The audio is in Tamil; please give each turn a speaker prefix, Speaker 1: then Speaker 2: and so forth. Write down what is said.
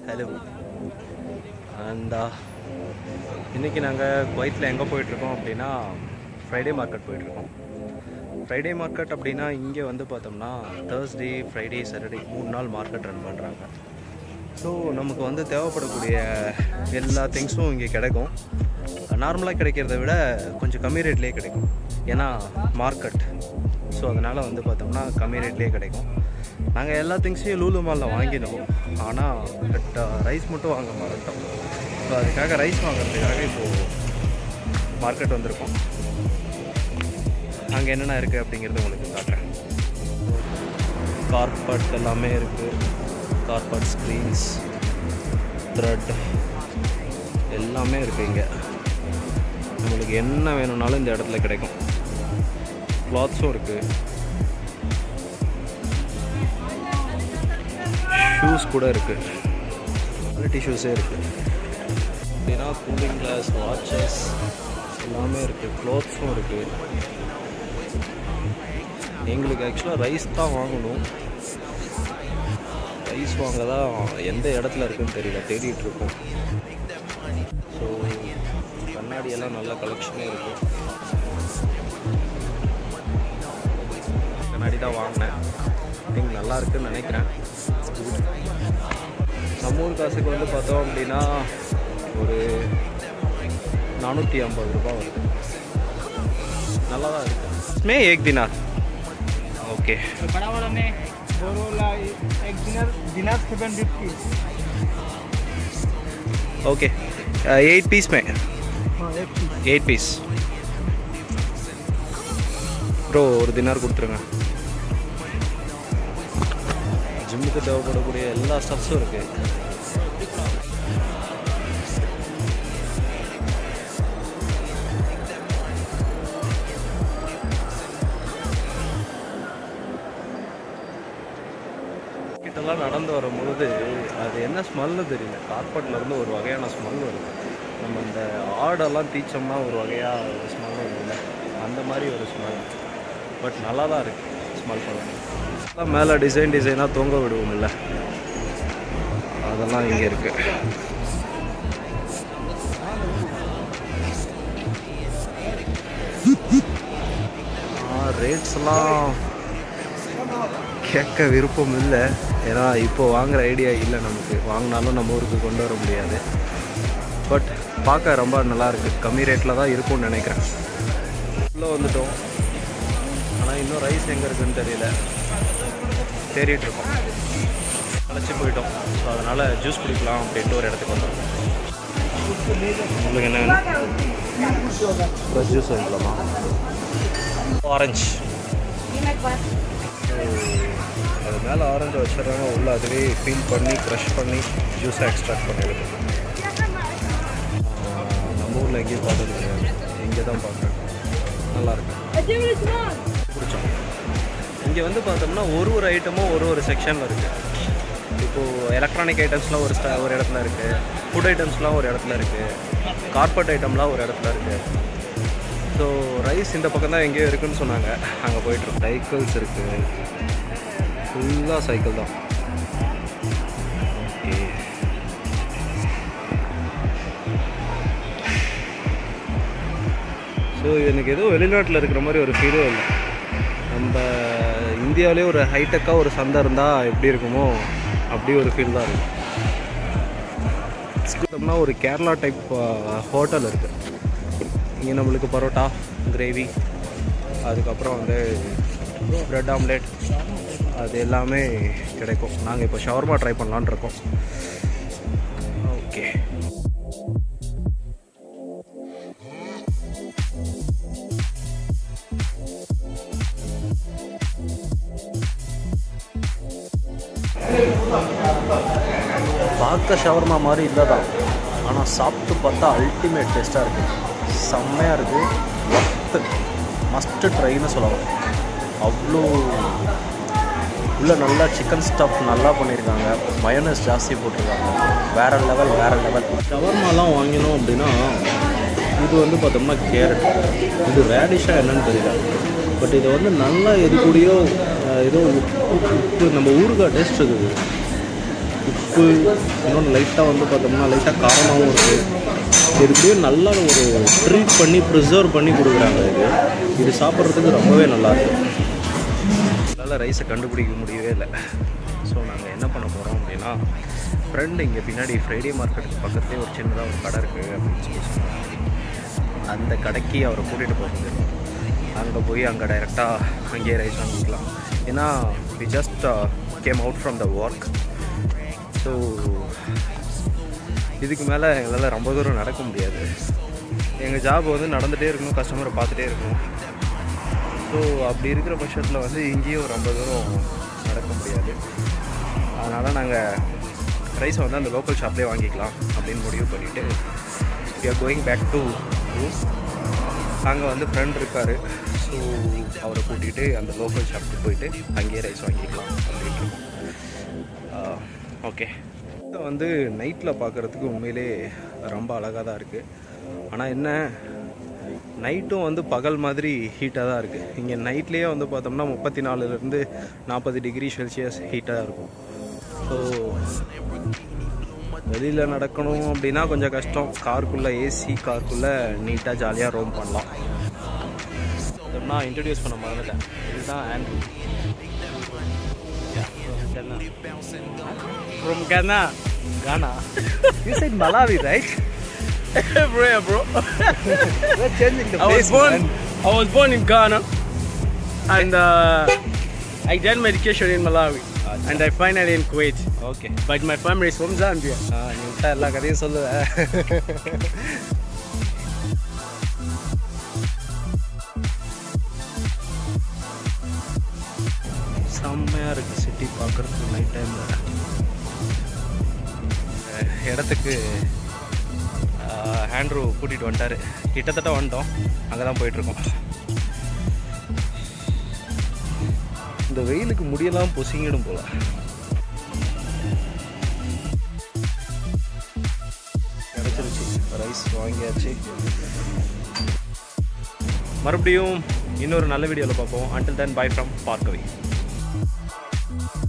Speaker 1: ஹலோ அண்ட் இன்றைக்கி நாங்கள் குவைத்தில் எங்கே போயிட்டுருக்கோம் அப்படின்னா ஃப்ரைடே மார்க்கெட் போயிட்டுருக்கோம் ஃப்ரைடே மார்க்கெட் அப்படின்னா இங்கே வந்து பார்த்தோம்னா தேர்ஸ்டே ஃப்ரைடே சாட்டர்டே மூணு நாள் மார்க்கெட் ரன் பண்ணுறாங்க ஸோ நமக்கு வந்து தேவைப்படக்கூடிய எல்லா திங்ஸும் இங்கே கிடைக்கும் நார்மலாக கிடைக்கிறத விட கொஞ்சம் கம்மி ரேட்லேயே கிடைக்கும் ஏன்னா மார்க்கெட் ஸோ அதனால் வந்து பார்த்தோம்னா கம்மி ரேட்லேயே கிடைக்கும் நாங்கள் எல்லா திங்ஸையும் லூலு மாலில் வாங்கினோம் ஆனால் பட் ரைஸ் மட்டும் வாங்க மறந்துட்டோம் ஸோ அதுக்காக ரைஸ் வாங்குறதுக்காக இப்போது மார்க்கெட் வந்திருக்கோம் அங்கே என்னென்ன இருக்குது அப்படிங்கிறது உங்களுக்கு காட்டுறேன் கார்பட் எல்லாமே இருக்குது கார்பட் ஸ்க்ரீன்ஸ் த்ரெட் எல்லாமே இருக்குது இங்கே உங்களுக்கு என்ன வேணும்னாலும் இந்த இடத்துல கிடைக்கும் கிளாத்ஸும் இருக்குது ஷூஸ் கூட இருக்குது குவாலிட்டி ஷூஸே இருக்குது அப்படின்னா கூலிங் கிளாஸ் வாட்சஸ் எல்லாமே இருக்குது க்ளோத்ஸும் இருக்குது எங்களுக்கு ஆக்சுவலாக ரைஸ் தான் வாங்கணும் ரைஸ் வாங்க தான் எந்த இடத்துல இருக்குன்னு தெரியல தேடிட்டு இருக்கோம் ஸோ கண்ணாடி எல்லாம் நல்ல கலெக்ஷனே இருக்கு கண்ணாடி தான் வாங்கினேன் திங்க் நல்லா இருக்குன்னு நினைக்கிறேன் நம்ம ஊர் காசுக்கு வந்து பார்த்தோம் அப்படின்னா ஒரு நானூற்றி ஐம்பது ரூபாய் வருது நல்லா தான் இருக்கு மே ஏக் தினார் ओके
Speaker 2: बड़ा वाला में दो रोल एक dinar dinar seven fifty
Speaker 1: okay eight piece में
Speaker 2: हाँ एक पीस
Speaker 1: எயிட் பீஸ் ப்ரோ ஒரு தினார் கொடுத்துருங்க ஜிம்முக்கு தேவைப்படக்கூடிய எல்லா ஸ்டப்ஸும் இருக்குது கிட்டலாம் நடந்து வரும்பொழுது அது என்ன ஸ்மெல்னு தெரியல கார்பெட்ல இருந்து ஒரு வகையான ஸ்மெல் வருது நம்ம இந்த ஆடெல்லாம் தீச்சோம்னா ஒரு வகையாக ஒரு ஸ்மெல் வருதுல்ல அந்த மாதிரி ஒரு ஸ்மெல் பட் நல்லா தான் இருக்கு ஸ்மெல் பண்ண மேலே டிசைன் டிசைனாக தொங்க விடுவோம்ல அதெல்லாம் இங்கே இருக்கு ரேட்ஸ்லாம் கேட்க விருப்பம் இல்லை ஏன்னா இப்போ வாங்குற ஐடியா இல்லை நமக்கு வாங்கினாலும் நம்ம ஊருக்கு கொண்டு வர முடியாது பட் பார்க்க ரொம்ப நல்லா இருக்கு கம்மி ரேட்டில் தான் இருக்கும்னு நினைக்கிறேன் உள்ளே வந்துட்டோம் ஆனால் இன்னும் ரைஸ் எங்கே இருக்குன்னு தெரியல தேடிட்டு இருக்கோம் அழைச்சி போயிட்டோம் ஸோ அதனால் ஜூஸ் குடிக்கலாம் அப்படின்ட்டு ஒரு இடத்துக்கு வந்தோம் உங்களுக்கு என்ன வேணும் ஃப்ரெஷ் ஜூஸ் வாங்கிக்கலாமா ஆரஞ்சு அது மேலே ஆரஞ்சு வச்சிடுறாங்க உள்ள அதுவே ஃபீல் பண்ணி க்ரஷ் பண்ணி ஜூஸை எக்ஸ்ட்ராக்ட் பண்ணி எடுக்கணும் ஆஹ் நம்ம ஊரில் எங்கேயும் பார்த்தது கிடையாது இங்கே தான் பார்க்குறேன் நல்லா இருக்கு பிடிச்சோம் இங்கே வந்து பார்த்தோம்னா ஒரு ஒரு ஐட்டமும் ஒரு ஒரு செக்ஷனில் இருக்குது இப்போது எலக்ட்ரானிக் ஐட்டம்ஸ்லாம் ஒரு ஸ்ட ஒரு இடத்துல இருக்குது ஃபுட் ஐட்டம்ஸ்லாம் ஒரு இடத்துல இருக்குது கார்பெட் ஐட்டம்லாம் ஒரு இடத்துல இருக்குது ஸோ ரைஸ் இந்த பக்கம் தான் எங்கேயோ இருக்குன்னு சொன்னாங்க அங்கே போயிட்டுருக்கோம் சைக்கிள்ஸ் இருக்குது ஃபுல்லாக சைக்கிள் தான் ஓகே ஸோ எனக்கு ஏதோ வெளிநாட்டில் இருக்கிற மாதிரி ஒரு ஃபீலும் இல்லை நம்ம இந்தியாவிலே ஒரு ஹைடெக்காக ஒரு சந்தை இருந்தால் எப்படி இருக்குமோ அப்படி ஒரு ஃபீல் தான் இருக்குது பார்த்தோம்னா ஒரு கேரளா டைப் ஹோட்டல் இருக்குது இங்கே நம்மளுக்கு பரோட்டா கிரேவி அதுக்கப்புறம் வந்து ப்ரெட் ஆம்லேட் அது எல்லாமே கிடைக்கும் நாங்கள் இப்போ ஷவர்மா ட்ரை பண்ணலான்னு இருக்கோம் ஓகே பார்க்க ஷவர்மா மாதிரி இல்லை தான் ஆனால் சாப்பிட்டு பார்த்தா அல்டிமேட் டேஸ்ட்டாக இருக்குது செம்மையாக இருக்குது ஒர்த்து மஸ்ட்டு ட்ரைன்னு சொல்லலாம் அவ்வளோ உள்ள நல்லா சிக்கன் ஸ்டஃப் நல்லா பண்ணியிருக்காங்க மயோனஸ் ஜாஸ்தி போட்டிருக்காங்க வேற லெவல் வேற லெவல் ஷவர்மாலாம் வாங்கினோம் அப்படின்னா இது வந்து பார்த்தோம்னா கேரட் இது ரேடிஷாக என்னன்னு தெரியல பட் இது வந்து நல்லா எது கூடயோ அஹ், ஏதோ உப்பு உப்பு நம்ம ஊறுகாய் டேஸ்ட் இருக்குது உப்பு இன்னொன்று லைட்டாக வந்து பார்த்தோம்னா லைட்டாக காரமாகவும் இருக்குது இது எப்படியும் நல்லா ஒரு ட்ரீட் பண்ணி ப்ரிசர்வ் பண்ணி கொடுக்குறாங்க இது இது சாப்பிட்றதுக்கு ரொம்பவே நல்லா இருக்கு என்னால் ரைஸை கண்டுபிடிக்க முடியவே இல்லை ஸோ நாங்கள் என்ன பண்ண போகிறோம் அப்படின்னா ஃப்ரெண்டு இங்கே பின்னாடி ஃப்ரைடே மார்க்கெட்டுக்கு பக்கத்துலேயே ஒரு சின்னதாக ஒரு கடை இருக்குது அப்படின்னு சொல்லி சொன்னாங்க அந்த கடைக்கு அவரை கூட்டிகிட்டு போகுது அங்கே போய் அங்கே டைரெக்டாக அங்கேயே ரைஸ் வாங்கிக்கலாம் ஏன்னா we just came out from the work so இதுக்கு மேலே எங்களால் ரொம்ப தூரம் நடக்க முடியாது எங்கள் ஜாப் வந்து நடந்துகிட்டே இருக்கணும் கஸ்டமரை பார்த்துட்டே இருக்கணும் ஸோ அப்படி இருக்கிற பட்சத்தில் வந்து இங்கேயும் ரொம்ப தூரம் நடக்க முடியாது அதனால் நாங்கள் ரைஸை வந்து அந்த லோக்கல் ஷாப்லேயே வாங்கிக்கலாம் அப்படின்னு முடிவு பண்ணிவிட்டு we are going back to room அங்கே வந்து ஃப்ரெண்ட் இருக்கார் ஸோ அவரை கூட்டிகிட்டு அந்த லோக்கல் ஷாப்புக்கு போயிட்டு அங்கேயே ரைஸ் வாங்கிக்கலாம் அப்படின்ட்டு ஓகே இதை வந்து நைட்டில் பார்க்குறதுக்கு உண்மையிலே ரொம்ப அழகாக தான் இருக்குது ஆனால் என்ன நைட்டும் வந்து பகல் மாதிரி ஹீட்டாக தான் இருக்குது இங்கே நைட்லேயே வந்து பார்த்தோம்னா முப்பத்தி நாலுலேருந்து நாற்பது டிகிரி செல்சியஸ் ஹீட்டாக இருக்கும் ஸோ வெளியில் நடக்கணும் அப்படின்னா கொஞ்சம் கஷ்டம் காருக்குள்ளே ஏசி காருக்குள்ளே நீட்டாக ஜாலியாக ரோம் பண்ணலாம் நான் இன்ட்ரடியூஸ் பண்ண மறந்துட்டேன் இதுதான் Andrew
Speaker 2: From Ghana.
Speaker 1: Ghana. You said Malawi, right?
Speaker 2: Everywhere, bro.
Speaker 1: We're changing the
Speaker 2: I was
Speaker 1: place,
Speaker 2: born.
Speaker 1: man.
Speaker 2: I was born in Ghana, and uh, I did my education in Malawi,
Speaker 1: Acha.
Speaker 2: and I finally in Kuwait.
Speaker 1: Okay.
Speaker 2: But my family is from Zambia.
Speaker 1: ஆ, நீ விட்டா எல்லா கதையும் சொல்லுவேன் செம்மையாக இருக்குது சிட்டி பார்க்குறதுக்கு நைட் டைமில் இடத்துக்கு ஹேண்ட்ரூ கூட்டிகிட்டு வந்துட்டார் கிட்டத்தட்ட வந்துட்டோம் அங்கே தான் போயிட்டுருக்கோம் இந்த வெயிலுக்கு முடியெல்லாம் பொசிங்கிடும் போல கிடச்சிருச்சு ரைஸ் வாங்கியாச்சு மறுபடியும் இன்னொரு நல்ல வீடியோவில் பார்ப்போம் அண்டில் தென் பை ஃப்ரம் பார்க்கவே